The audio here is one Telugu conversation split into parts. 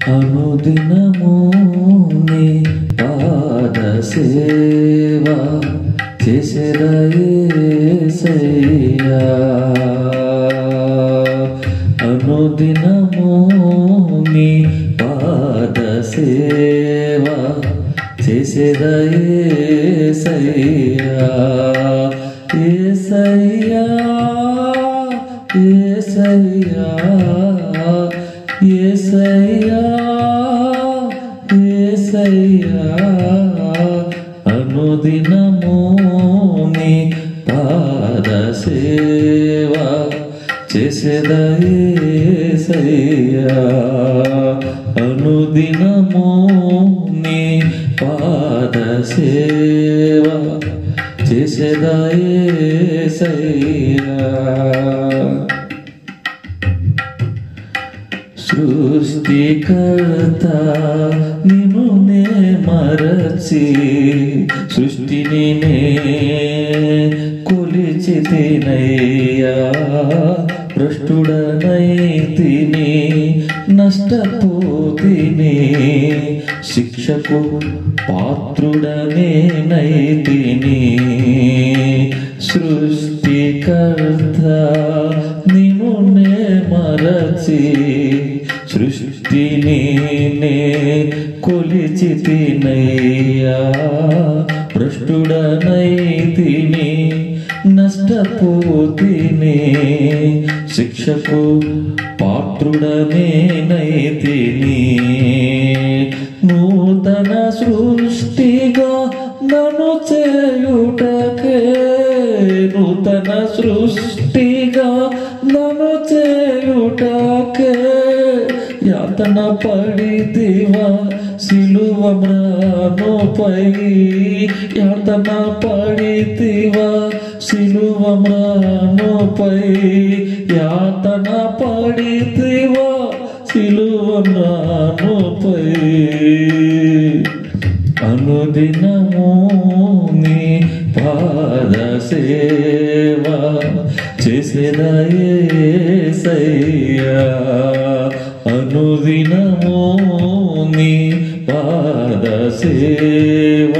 అనుదినము నీ పాద సేవ చేసేదయేసయ్యా అనుదినము నీ పాద సేవ చేసేదయేసయ్యా ఏసయ్యా ఏసయ్యా ఏసయ్యా ఏసయ్యా అనుదినము నీ పాద సేవ చేసేదయేసయ్యా అనుదినము నీ పాద సేవ చేసేదయేసయ్యా సృష్టికర్త నిన్ను నే మరచి సృష్టిని నే కొలిచితినయ్యా భ్రష్టుడనైతిని నష్టపోతిని శిక్షకు పాత్రుడనేనైతిని సృష్టికర్త నిన్ను నే మరచి సృష్టిని నే కొలిచితినయ్యా భ్రష్టుడనైతిని నష్టపోతిని శిక్షకు పాత్రుడనేనైతిని నూతన సృష్టిగా నన్ను చేయుటకే నూతన సృష్టిగా నన్ను చేయుటకే యాతన పడితివా సిలువ మ్రానుపై యాతన పడితివా సిలువ మ్రానుపై యాతన పడితివా సిలువ మ్రానుపై అనుదినము నీ పాద సేవ చేసేదయేసయ్యా అనుదినము నీ పాద సేవ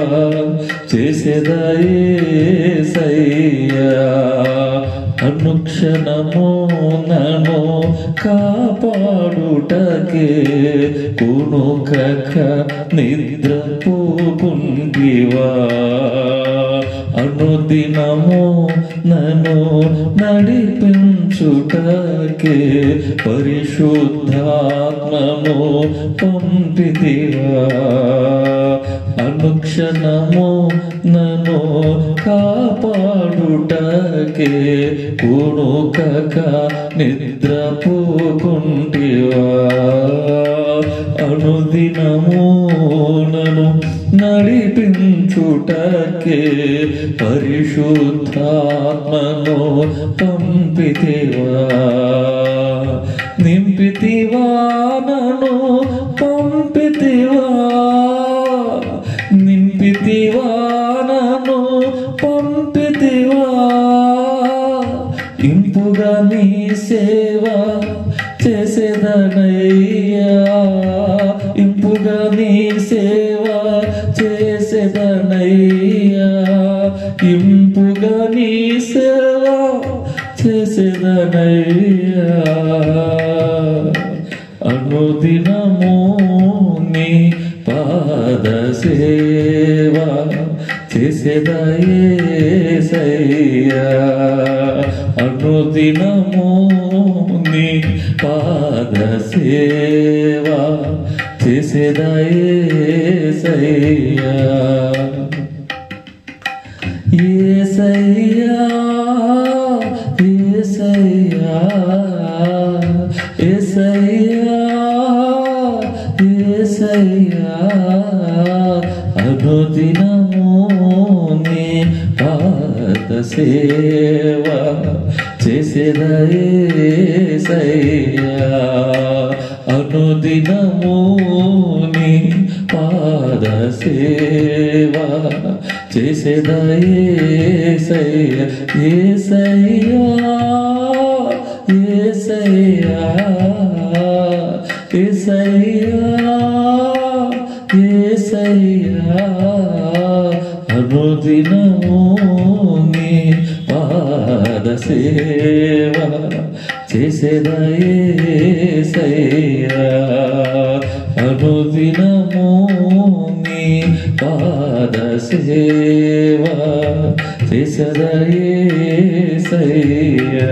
చేసేదయేసయ్యా అనుక్షణము నను కాపాడుటకే కునుకక నిద్రపోకుంటివా అనుదినము నన్ను నడిపించుటకే పరిశుద్ధాత్మను పంపితివా అనుక్షణము నన్ను కాపాడుటకే కుణుకక నిద్రపోకుంటివా అనుదినము నన్ను నడిపించుటకే పరిశుద్ధాత్మను పంపితివా నింపితివా నన్ను పంపితివా నింపితివా నన్ను పంపితివా ఇంపుగా నీ సేవ చేసేదనయ్యా ఇంపుగా నీ సేవ చేసేదనయ్యా ఇంపుగా నీ సేవ చేసేదనయ్యా అనుదినము నీ పాద సేవ చేసేదయేసయ్యా అనుదినము నీ పాద సేవ చేసేదయేసయ్యా ఏసయ్యా ఏసయ్యా ఏసయ్యా ఏసయ్యా అనుదినము నీ పాద సేవ చేసేదయేసయ్యా అనుదినము నీ పాద సేవ చేసేదయేసయ్యా ఏసయ్యా ఏసయ్యా ఏసయ్యా ఏసయ్యా అనుదినము నీ పాద సేవ చేసేదా ఏసయ్యా అనుదినము నీ పాద సేవ చేసేదా ఏసయ్యా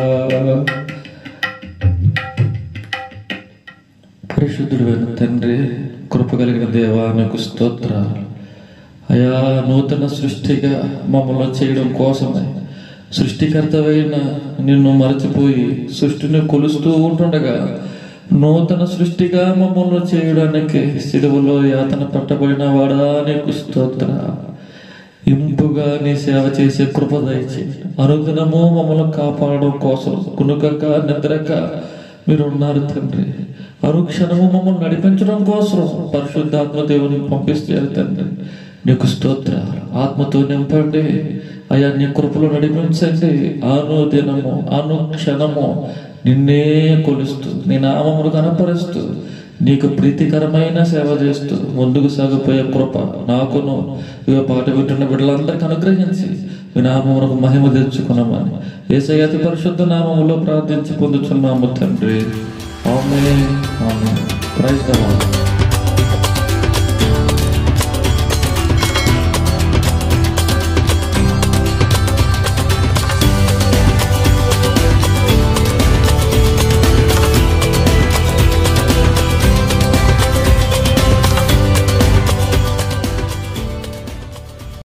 పరిశుద్ధుడైన తండ్రి కృప కలిగిన దేవా నీకు స్తోత్ర అయా నూతన సృష్టిగా మమ్మల్ని చేయడం కోసమే సృష్టికర్తవైన నిన్ను మరచిపోయి సృష్టిని కొలుస్తూ ఉంటుండగా నూతన సృష్టిగా మమ్మల్ని చేయడానికి సిలువలో యాతన పట్టబడిన వాడా నీకు స్తోత్ర ఇంపుగా నీ సేవ చేసే కృప దయచి అనుదినము మమ్మల్ని కాపాడడం కోసం కునుకక నిద్రక మీరు ఉన్నారు తండ్రి అనుక్షణము మమ్మల్ని నడిపించడం కోసం పరిశుద్ధాత్మ దేవుని పంపిస్తారు తండ్రి నీకు స్తోత్ర ఆత్మతో నింపండి అయా నీ కృపలో నడిపించండి అనుదినము అనుక్షణము నిన్నే కొలుస్తూ నీ నామములు కనపరుస్తూ నీకు ప్రీతికరమైన సేవ చేస్తూ ముందుకు సాగిపోయే కృప నాకును ఇవ పాట వింటున్న బిడ్డలందరికీ అనుగ్రహించి మీ నామమునకు మహిమ తెచ్చుకున్నామని ఏసయ్య అతి పరిశుద్ధ నామములో ప్రార్థించి పొందుచున్నాము తండ్రి ఆమె ఆమె ప్రైజ్ ద లార్డ్.